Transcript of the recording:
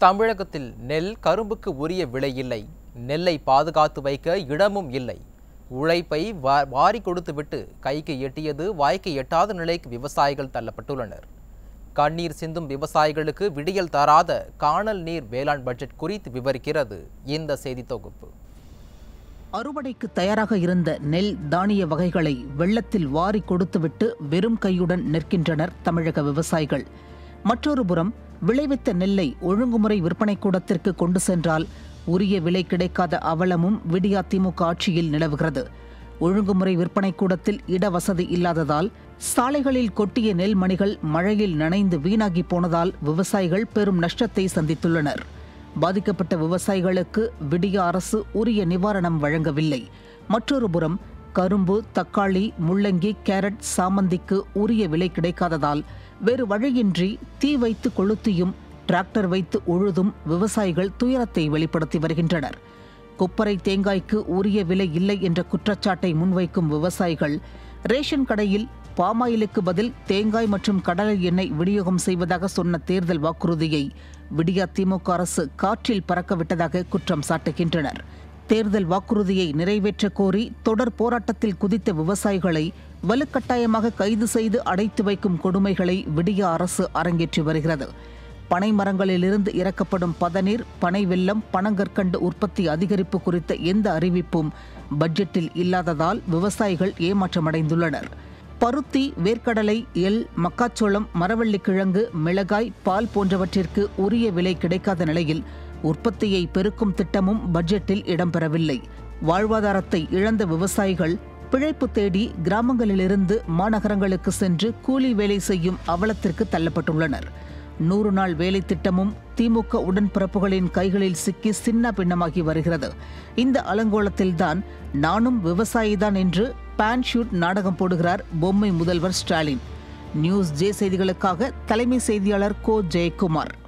தமிழகத்தில் நெல் கரும்புக்கு உரிய விலை இல்லை நெல்லை பாதுகாத்து வைக்க இடமும் இல்லை உழைப்பை வா- வாரி கொடுத்துவிட்டு கைக்கு எட்டியது வாய்க்கு எட்டாத நிலைக்கு விவசாயிகள் தள்ளப்பட்டுள்ளனர் கண்ணீர் சிந்தும் விவசாயிகளுக்கு விடியல் தராத காணல் நீர் வேளாண் பட்ஜெட் குறித்து விவரிக்கிறது இந்த செய்தி தொகுப்பு அறுவடைக்கு தயாராக இருந்த நெல் தானிய வகைகளை வெள்ளத்தில் வாரி கொடுத்துவிட்டு வெறும் கையுடன் நிற்கின்றனர் தமிழக விவசாயிகள் மற்றொரு புறம் விளைவித்த நெல்லை ஒழுங்குமுறை விற்பனை கூடத்திற்கு கொண்டு சென்றால் உரிய விலை கிடைக்காத அவலமும் விடியா திமுக ஆட்சியில் நிலவுகிறது ஒழுங்குமுறை விற்பனை கூடத்தில் இடவசதி இல்லாததால் சாலைகளில் கொட்டிய நெல் மணிகள் மழையில் நனைந்து வீணாகி போனதால் விவசாயிகள் பெரும் நஷ்டத்தை சந்தித்துள்ளனர் பாதிக்கப்பட்ட விவசாயிகளுக்கு விடிய அரசு உரிய நிவாரணம் வழங்கவில்லை மற்றொரு புறம் கரும்பு தக்காளி முள்ளங்கி கேரட் சாமந்திக்கு உரிய விலை கிடைக்காததால் வேறு வழியின்றி தீ வைத்து கொளுத்தியும் டிராக்டர் வைத்து உழுதும் விவசாயிகள் துயரத்தை வெளிப்படுத்தி வருகின்றனர் கொப்பரை தேங்காய்க்கு உரிய விலை இல்லை என்ற குற்றச்சாட்டை முன்வைக்கும் விவசாயிகள் ரேஷன் கடையில் பாமாயிலுக்கு பதில் தேங்காய் மற்றும் கடலை எண்ணெய் விநியோகம் செய்வதாக சொன்ன தேர்தல் வாக்குறுதியை விடியா திமுக அரசு காற்றில் பறக்கவிட்டதாக குற்றம் சாட்டுகின்றனர் தேர்தல் வாக்குறுதியை நிறைவேற்ற கோரி தொடர் போராட்டத்தில் குதித்த விவசாயிகளை வலுக்கட்டாயமாக கைது செய்து அடைத்து வைக்கும் கொடுமைகளை விடியா அரசு அரங்கேற்றி வருகிறது பனை மரங்களிலிருந்து இறக்கப்படும் பதநீர் பனை வெல்லம் பனங்கற்கண்டு உற்பத்தி அதிகரிப்பு குறித்த எந்த அறிவிப்பும் பட்ஜெட்டில் இல்லாததால் விவசாயிகள் ஏமாற்றமடைந்துள்ளனர் பருத்தி வேர்க்கடலை எள் மக்காச்சோளம் மரவள்ளிக்கிழங்கு மிளகாய் பால் போன்றவற்றிற்கு உரிய விலை கிடைக்காத நிலையில் உற்பத்தியை பெருக்கும் திட்டமும் பட்ஜெட்டில் இடம்பெறவில்லை வாழ்வாதாரத்தை இழந்த விவசாயிகள் பிழைப்பு தேடி கிராமங்களிலிருந்து மாநகரங்களுக்கு சென்று கூலி வேலை செய்யும் அவலத்திற்கு தள்ளப்பட்டுள்ளனர் நூறு நாள் வேலை திட்டமும் திமுக உடன்பிறப்புகளின் கைகளில் சிக்கி சின்ன பின்னமாகி வருகிறது இந்த அலங்கோலத்தில்தான் நானும் விவசாயிதான் என்று பேன் ஷூட் நாடகம் போடுகிறார் பொம்மை முதல்வர் ஸ்டாலின் நியூஸ் ஜே செய்திகளுக்காக தலைமை செய்தியாளர் கோ ஜெயக்குமார்